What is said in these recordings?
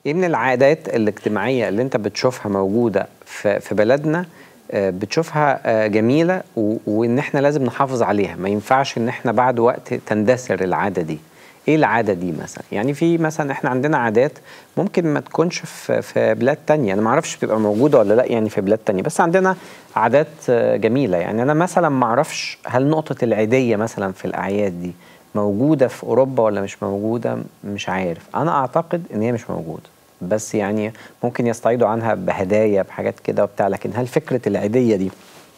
ايه من العادات الاجتماعيه اللي انت بتشوفها موجوده في في بلدنا آه، بتشوفها آه، جميله و- وان احنا لازم نحافظ عليها ما ينفعش ان احنا بعد وقت تندثر العاده دي ايه العاده دي مثلا يعني في مثلا احنا عندنا عادات ممكن ما تكونش في في بلاد تانية انا ما اعرفش بتبقى موجوده ولا لا يعني في بلاد تانية بس عندنا عادات آه، جميله يعني انا مثلا ما اعرفش هل نقطه العيديه مثلا في الاعياد دي موجوده في اوروبا ولا مش موجوده مش عارف انا اعتقد ان هي مش موجوده بس يعني ممكن يستعيدوا عنها بهدايا بحاجات كده وبتاع لكن هل فكره العيديه دي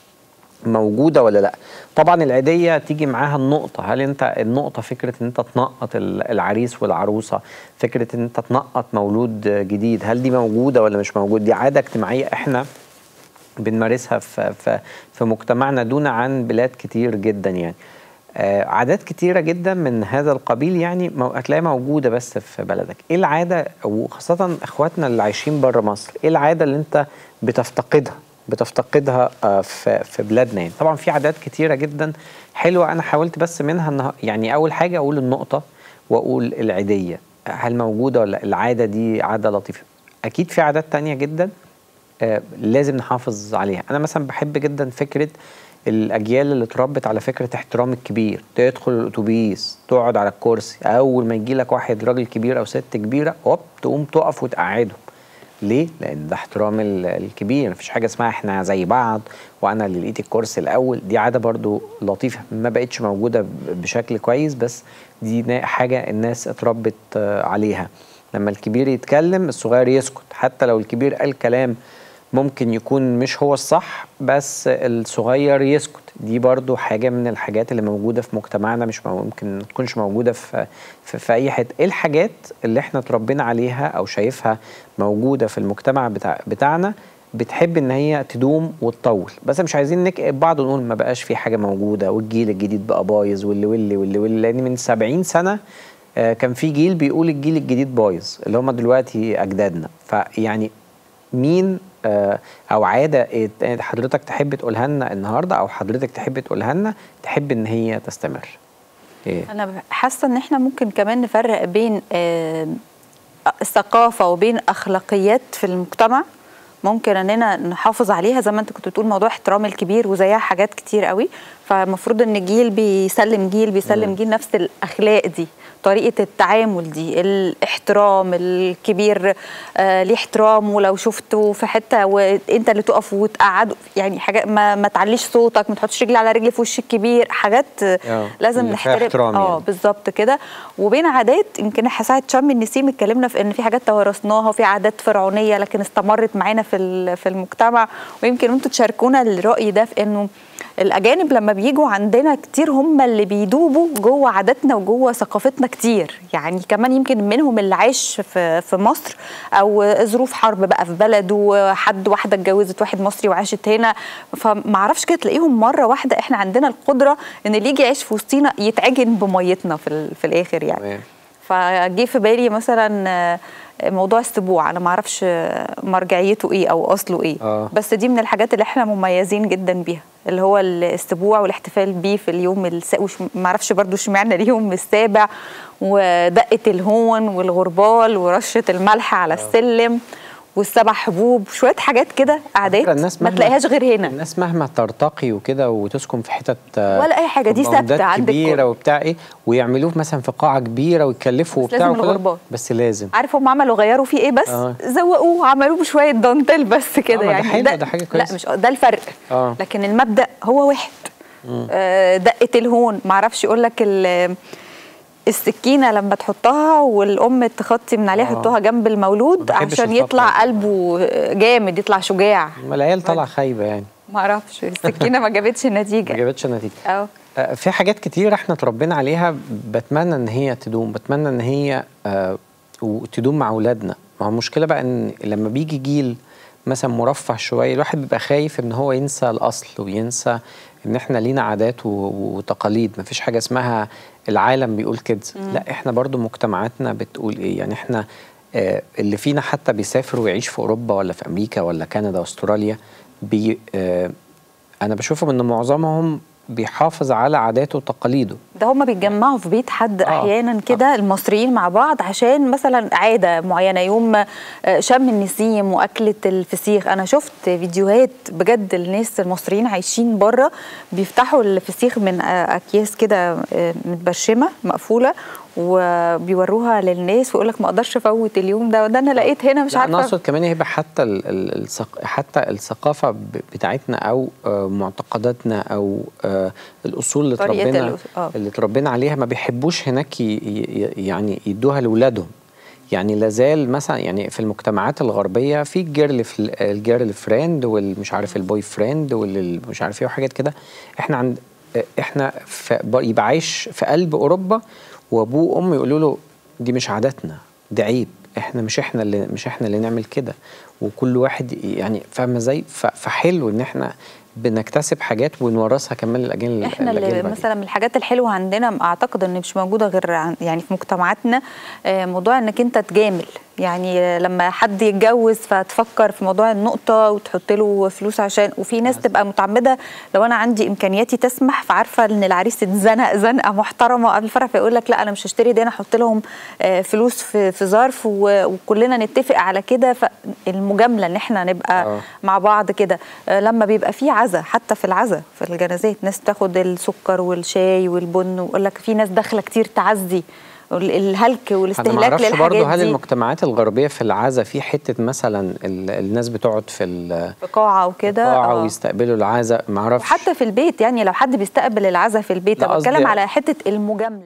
موجوده ولا لا طبعا العيديه تيجي معاها النقطه هل انت النقطه فكره ان انت تنقط ال- العريس والعروسه فكره ان انت تنقط مولود جديد هل دي موجوده ولا مش موجود دي عاده اجتماعيه احنا بنمارسها في في في مجتمعنا دون عن بلاد كتير جدا يعني آه، عادات كتيرة جدا من هذا القبيل يعني مو- هتلاقيها موجودة بس في بلدك ايه العادة وخاصة اخواتنا اللي عايشين بره مصر ايه العادة اللي انت بتفتقدها بتفتقدها آه، في في بلادنا يعني طبعا في عادات كتيرة جدا حلوة انا حاولت بس منها انها يعني اول حاجة اقول النقطة واقول العيدية هل موجودة ولا العادة دي عادة لطيفة اكيد في عادات تانية جدا آه، لازم نحافظ عليها انا مثلا بحب جدا فكره الاجيال اللي اتربت على فكره احترام الكبير تدخل الاتوبيس تقعد على الكرسي اول ما يجي لك واحد راجل كبير او ست كبيره هوب تقوم تقف وتقعده ليه؟ لان ده احترام ال- الكبير مفيش حاجه اسمها احنا زي بعض وانا اللي لقيت الكرسي الاول دي عاده برضو لطيفه ما بقتش موجوده ب- بشكل كويس بس دي نا- حاجه الناس اتربت آه، عليها لما الكبير يتكلم الصغير يسكت حتى لو الكبير قال كلام ممكن يكون مش هو الصح بس الصغير يسكت دي برضو حاجة من الحاجات اللي موجودة في مجتمعنا مش مو- ممكن ما تكونش موجودة في, في, في أي حتة إيه الحاجات اللي احنا اتربينا عليها أو شايفها موجودة في المجتمع بتاع بتاعنا بتحب ان هي تدوم وتطول بس مش عايزين نكئب بعض ونقول ما بقاش في حاجه موجوده والجيل الجديد بقى بايظ واللي واللي واللي واللي لان من 70 سنه آه، كان في جيل بيقول الجيل الجديد بايظ اللي هم دلوقتي اجدادنا فيعني مين آه، او عاده إيه حضرتك تحب تقولها لنا النهارده او حضرتك تحب تقولها لنا تحب ان هي تستمر ايه انا حاسه ان احنا ممكن كمان نفرق بين آه، الثقافه وبين اخلاقيات في المجتمع ممكن اننا نحافظ عليها زي ما انت كنت بتقول موضوع احترام الكبير وزيها حاجات كتير قوي فالمفروض ان جيل بيسلم جيل بيسلم جيل نفس الاخلاق دي طريقه التعامل دي الاحترام الكبير آه ليه احترام ولو شفته في حته وانت اللي تقف وتقعده يعني حاجات ما, ما تعليش صوتك ما تحطش رجل على رجل في وش الكبير حاجات آه لازم اللي فيها نحترم احترام اه يعني. بالظبط كده وبين عادات يمكن ساعه شم النسيم اتكلمنا في ان في حاجات توارثناها وفي عادات فرعونيه لكن استمرت معانا في ال- في المجتمع ويمكن انتوا تشاركونا الراي ده في انه الاجانب لما بيجوا عندنا كتير هم اللي بيدوبوا جوه عاداتنا وجوه ثقافتنا كتير يعني كمان يمكن منهم اللي عايش في في مصر او ظروف حرب بقى في بلده حد واحده اتجوزت واحد مصري وعاشت هنا فمعرفش كده تلاقيهم مره واحده احنا عندنا القدره ان اللي يجي يعيش في وسطينا يتعجن بميتنا في, ال- في الاخر يعني تمام. فجه في بالي مثلا آه، موضوع السبوع انا ما اعرفش آه، مرجعيته ايه او اصله ايه آه. بس دي من الحاجات اللي احنا مميزين جدا بيها اللي هو السبوع والاحتفال بيه في اليوم الس... وش... ما اعرفش برضو اشمعنى اليوم السابع ودقه الهون والغربال ورشه الملح على السلم والسبع حبوب شويه حاجات كده عادات فكرة الناس ما مهما- تلاقيهاش غير هنا الناس مهما ترتقي وكده وتسكن في حتت آه، ولا أي حاجة، دي كومباوندات ثابتة عند كبيره الكل. وبتاع ايه ويعملوه مثلا في قاعه كبيره ويكلفوا بس وبتاع لازم وكده الغربال. بس لازم عارف هم عملوا غيروا فيه ايه بس آه. زوقوه عملوه بشويه دانتيل بس كده آه، ما ده يعني حلو، ده حاجة لا كويسة. مش ده الفرق آه. لكن المبدا هو واحد آه دقه الهون ما اعرفش يقول لك ال- السكينه لما تحطها والام تخطي من عليها آه. يحطوها جنب المولود ما بحبش عشان الخطوة يطلع دي. قلبه جامد يطلع شجاع ما العيال طالعه خايبه يعني ما اعرفش السكينه ما جابتش ما نتيجه جابتش نتيجه اه آه، في حاجات كتير احنا اتربينا عليها بتمنى ان هي تدوم بتمنى ان هي آه، وتدوم مع اولادنا ما هو المشكله بقى ان لما بيجي جيل مثلا مرفه شويه الواحد بيبقى خايف ان هو ينسى الاصل وينسى ان احنا لينا عادات و- وتقاليد ما فيش حاجه اسمها العالم بيقول كده لا احنا برضو مجتمعاتنا بتقول ايه يعني احنا آه، اللي فينا حتى بيسافر ويعيش في اوروبا ولا في امريكا ولا كندا واستراليا بي آه، انا بشوفهم ان معظمهم بيحافظ على عاداته وتقاليده ده هما بيتجمعوا في بيت حد آه. احيانا كده المصريين مع بعض عشان مثلا عاده معينه يوم آه، شم النسيم واكله الفسيخ انا شفت فيديوهات بجد الناس المصريين عايشين بره بيفتحوا الفسيخ من آه، اكياس كده آه، متبرشمه مقفوله وبيوروها للناس ويقول لك ما اقدرش افوت اليوم ده وده انا لقيت هنا مش لا انا عارفه اقصد كمان يبقى حتى ال ال الثق- حتى الثقافه ب- بتاعتنا او آه، معتقداتنا او آه، الاصول اللي طريقة اتربينا الأس- آه. اللي اتربينا عليها ما بيحبوش هناك ي- ي- يعني يدوها لاولادهم يعني لازال مثلا يعني في المجتمعات الغربيه في الجيرل فل- الجيرل فريند والمش عارف البوي فريند والمش عارف ايه وحاجات كده احنا عند احنا في ب- يبقى عايش في قلب اوروبا وابوه وامه يقولوا له دي مش عاداتنا ده عيب احنا مش احنا اللي مش احنا اللي نعمل كده وكل واحد يعني فاهمه ازاي ف- فحلو ان احنا بنكتسب حاجات ونورثها كمان للاجيال احنا اللي الأجيال بعدين. مثلا من الحاجات الحلوه عندنا اعتقد ان مش موجوده غير عن يعني في مجتمعاتنا آه، موضوع انك انت تجامل يعني آه، لما حد يتجوز فتفكر في موضوع النقطه وتحط له فلوس عشان وفي ناس تبقى متعمده لو انا عندي امكانياتي تسمح فعارفه ان العريس اتزنق زنقه محترمه قبل الفرح فيقول لك لا انا مش هشتري دي انا احط لهم آه، فلوس في في ظرف و- وكلنا نتفق على كده فالمجامله ان احنا نبقى آه. مع بعض كده آه، لما بيبقى في عزا حتى في العزا في الجنازات ناس تاخد السكر والشاي والبن ويقول لك في ناس داخله كتير تعزي ال- الهلك انا ما والاستهلاك اعرفش برضه للحاجات هل دي المجتمعات الغربيه في العزا في حته مثلا ال- الناس بتقعد في ال- في قاعه وكده القاعه آه. ويستقبلوا العزا ما اعرفش وحتى في البيت يعني لو حد بيستقبل العزا في البيت لا، انا قصدي- بتكلم على حته المجامله